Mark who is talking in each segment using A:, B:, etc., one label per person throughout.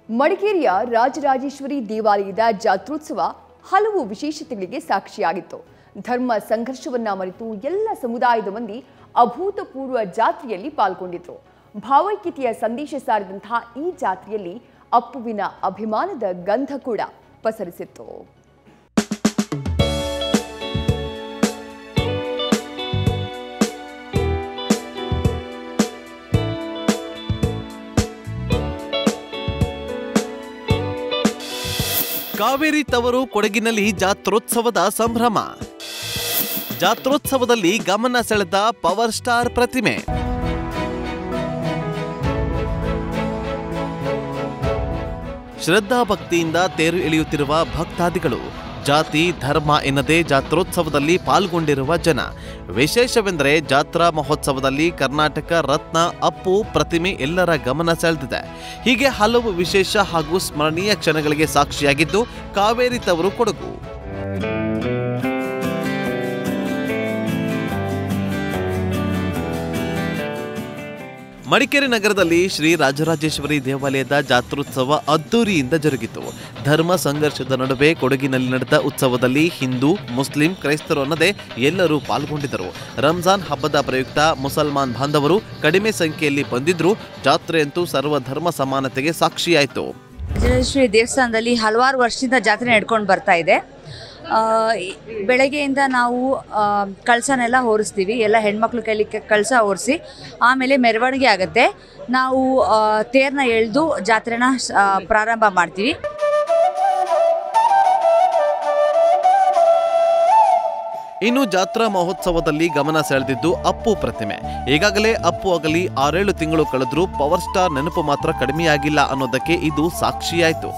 A: ಮಡಿಕೇರಿಯ ರಾಜರಾಜೇಶ್ವರಿ ದೇವಾಲಯದ ಜಾತ್ರೋತ್ಸವ ಹಲವು ವಿಶೇಷತೆಗಳಿಗೆ ಸಾಕ್ಷಿಯಾಗಿತ್ತು ಧರ್ಮ ಸಂಘರ್ಷವನ್ನ ಮರೆತು ಎಲ್ಲ ಸಮುದಾಯದ ಮಂದಿ ಅಭೂತಪೂರ್ವ ಜಾತ್ರೆಯಲ್ಲಿ ಪಾಲ್ಗೊಂಡಿದ್ರು ಭಾವೈಕ್ಯತೆಯ ಸಂದೇಶ ಸಾರಿದಂತಹ ಈ ಜಾತ್ರೆಯಲ್ಲಿ ಅಪ್ಪುವಿನ ಅಭಿಮಾನದ ಗಂಧ ಕೂಡ ಪಸರಿಸಿತ್ತು
B: ಕಾವೇರಿ ತವರು ಕೊಡಗಿನಲ್ಲಿ ಜಾತ್ರೋತ್ಸವದ ಸಂಭ್ರಮ ಜಾತ್ರೋತ್ಸವದಲ್ಲಿ ಗಮನ ಸೆಳೆದ ಪವರ್ ಸ್ಟಾರ್ ಪ್ರತಿಮೆ ಶ್ರದ್ಧಾ ಭಕ್ತಿಯಿಂದ ತೇರು ಎಳೆಯುತ್ತಿರುವ ಭಕ್ತಾದಿಗಳು ಜಾತಿ ಧರ್ಮ ಎನ್ನದೇ ಜಾತ್ರೋತ್ಸವದಲ್ಲಿ ಪಾಲ್ಗೊಂಡಿರುವ ಜನ ವಿಶೇಷವೆಂದರೆ ಜಾತ್ರಾ ಮಹೋತ್ಸವದಲ್ಲಿ ಕರ್ನಾಟಕ ರತ್ನ ಅಪ್ಪು ಪ್ರತಿಮೆ ಎಲ್ಲರ ಗಮನ ಸೆಳೆದಿದೆ ಹೀಗೆ ಹಲವು ವಿಶೇಷ ಹಾಗೂ ಸ್ಮರಣೀಯ ಕ್ಷಣಗಳಿಗೆ ಸಾಕ್ಷಿಯಾಗಿದ್ದು ಕಾವೇರಿ ತವರು ಕೊಡಗು ಮಡಿಕೇರಿ ನಗರದಲ್ಲಿ ಶ್ರೀ ರಾಜರಾಜೇಶ್ವರಿ ದೇವಾಲಯದ ಜಾತ್ರೋತ್ಸವ ಅದ್ದೂರಿಯಿಂದ ಜರುಗಿತು ಧರ್ಮ ಸಂಘರ್ಷದ ನಡುವೆ ಕೊಡಗಿನಲ್ಲಿ ನಡೆದ ಉತ್ಸವದಲ್ಲಿ ಹಿಂದೂ ಮುಸ್ಲಿಂ ಕ್ರೈಸ್ತರು ಅನ್ನದೇ ಎಲ್ಲರೂ ಪಾಲ್ಗೊಂಡಿದ್ದರು ರಂಜಾನ್ ಹಬ್ಬದ ಪ್ರಯುಕ್ತ ಮುಸಲ್ಮಾನ್ ಬಾಂಧವರು ಕಡಿಮೆ ಸಂಖ್ಯೆಯಲ್ಲಿ ಬಂದಿದ್ರೂ ಜಾತ್ರೆಯಂತೂ ಸರ್ವಧರ್ಮ ಸಮಾನತೆಗೆ ಸಾಕ್ಷಿಯಾಯಿತು
C: ರಾಜರಾಜೇಶ್ವರಿ ದೇವಸ್ಥಾನದಲ್ಲಿ ಹಲವಾರು ವರ್ಷದಿಂದ ಜಾತ್ರೆ ನಡ್ಕೊಂಡು ಬರ್ತಾ ಇದೆ ಆ, ಈ- ಬೆಳಗ್ಗೆಯಿಂದ ನಾವು ಆ, ಕಳಸನೆಲ್ಲ ಹೊರಿಸ್ತೀವಿ ಎಲ್ಲ ಹೆಣ್ಮಕ್ಳು ಕೈಲಿ ಕ- ಕಳಸ ಹೊರಿಸಿ ಆಮೇಲೆ ಮೆರವಣಿಗೆ ಆಗುತ್ತೆ ನಾವು ಆ, ತೇರ್ನ ಎಳೆದು ಜಾತ್ರೆನ ಆ, ಪ್ರಾರಂಭ ಮಾಡ್ತೀವಿ
B: ಇನ್ನು ಜಾತ್ರಾ ಮಹೋತ್ಸವದಲ್ಲಿ ಗಮನ ಸೆಳೆದಿದ್ದು ಅಪ್ಪು ಪ್ರತಿಮೆ ಈಗಾಗಲೇ ಅಪ್ಪು ಆಗಲಿ ಆರೇಳು ತಿಂಗಳು ಕಳೆದ್ರೂ ಪವರ್ ಸ್ಟಾರ್ ನೆನಪು ಮಾತ್ರ ಕಡಿಮೆಯಾಗಿಲ್ಲ ಅನ್ನೋದಕ್ಕೆ ಇದು ಸಾಕ್ಷಿಯಾಯಿತು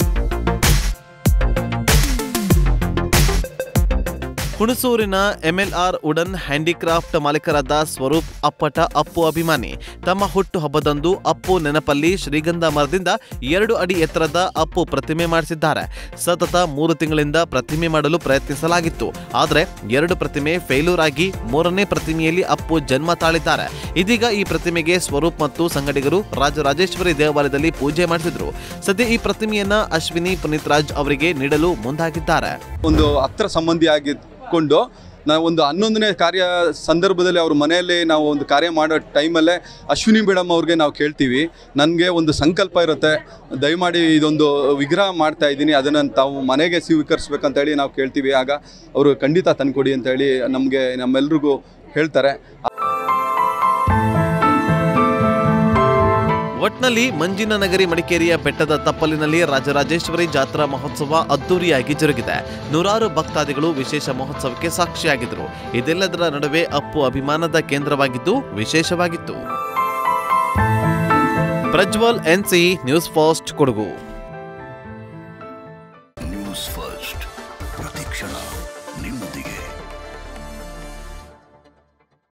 B: ಹುಣಸೂರಿನ ಎಂಎಲ್ಆರ್ ವುಡನ್ ಹ್ಯಾಂಡಿಕ್ರಾಫ್ಟ್ ಮಾಲೀಕರಾದ ಸ್ವರೂಪ್ ಅಪ್ಪಟ ಅಪ್ಪು ಅಭಿಮಾನಿ ತಮ್ಮ ಹುಟ್ಟು ಹಬ್ಬದಂದು ಅಪ್ಪು ನೆನಪಲ್ಲಿ ಶ್ರೀಗಂಧ ಮರದಿಂದ ಎರಡು ಅಡಿ ಎತ್ತರದ ಅಪ್ಪು ಪ್ರತಿಮೆ ಮಾಡಿಸಿದ್ದಾರೆ ಸತತ ಮೂರು ತಿಂಗಳಿಂದ ಪ್ರತಿಮೆ ಮಾಡಲು ಪ್ರಯತ್ನಿಸಲಾಗಿತ್ತು ಆದರೆ ಎರಡು ಪ್ರತಿಮೆ ಫೇಲ್ಯೂರ್ ಆಗಿ ಮೂರನೇ ಪ್ರತಿಮೆಯಲ್ಲಿ ಅಪ್ಪು ಜನ್ಮ ತಾಳಿದ್ದಾರೆ ಇದೀಗ ಈ ಪ್ರತಿಮೆಗೆ ಸ್ವರೂಪ್ ಮತ್ತು ಸಂಗಡಿಗರು ರಾಜರಾಜೇಶ್ವರಿ ದೇವಾಲಯದಲ್ಲಿ ಪೂಜೆ ಮಾಡಿಸಿದ್ರು ಸದ್ಯ ಈ ಪ್ರತಿಮೆಯನ್ನ ಅಶ್ವಿನಿ ಪುನೀತ್ ರಾಜ್ ಅವರಿಗೆ ನೀಡಲು ಮುಂದಾಗಿದ್ದಾರೆ
D: ಒಂದು ಹತ್ರ ಸಂಬಂಧಿ ಆಗಿದ್ಕೊಂಡು ನಾವು ಒಂದು ಹನ್ನೊಂದನೇ ಕಾರ್ಯ ಸಂದರ್ಭದಲ್ಲಿ ಅವ್ರ ಮನೆಯಲ್ಲಿ ನಾವು ಒಂದು ಕಾರ್ಯ ಮಾಡೋ ಟೈಮಲ್ಲೇ ಅಶ್ವಿನಿ ಮೇಡಮ್ ಅವ್ರಿಗೆ ನಾವು ಕೇಳ್ತೀವಿ ನನಗೆ ಒಂದು ಸಂಕಲ್ಪ ಇರುತ್ತೆ ದಯಮಾಡಿ ಇದೊಂದು ವಿಗ್ರಹ ಮಾಡ್ತಾ ಇದ್ದೀನಿ ಅದನ್ನು ತಾವು ಮನೆಗೆ ಸ್ವೀಕರಿಸ್ಬೇಕಂತೇಳಿ ನಾವು ಕೇಳ್ತೀವಿ ಆಗ ಅವರು ಖಂಡಿತ ತಂದ್ಕೊಡಿ ಅಂತೇಳಿ ನಮಗೆ ನಮ್ಮೆಲ್ರಿಗೂ ಹೇಳ್ತಾರೆ
B: ಒಟ್ನಲ್ಲಿ ಮಂಜಿನ ನಗರಿ ಮಡಿಕೇರಿಯ ಬೆಟ್ಟದ ತಪ್ಪಲಿನಲ್ಲಿ ರಾಜರಾಜೇಶ್ವರಿ ಜಾತ್ರಾ ಮಹೋತ್ಸವ ಅದ್ದೂರಿಯಾಗಿ ಜರುಗಿದೆ ನೂರಾರು ಭಕ್ತಾದಿಗಳು ವಿಶೇಷ ಮಹೋತ್ಸವಕ್ಕೆ ಸಾಕ್ಷಿಯಾಗಿದ್ದರು ಇದೆಲ್ಲದರ ನಡುವೆ ಅಪ್ಪು ಅಭಿಮಾನದ ಕೇಂದ್ರವಾಗಿದ್ದು ವಿಶೇಷವಾಗಿತ್ತು Prajwal N C News First Kodagu
E: News First ಪ್ರತಿಕ್ಷಣ ನಿಮ್ಮೊಂದಿಗೆ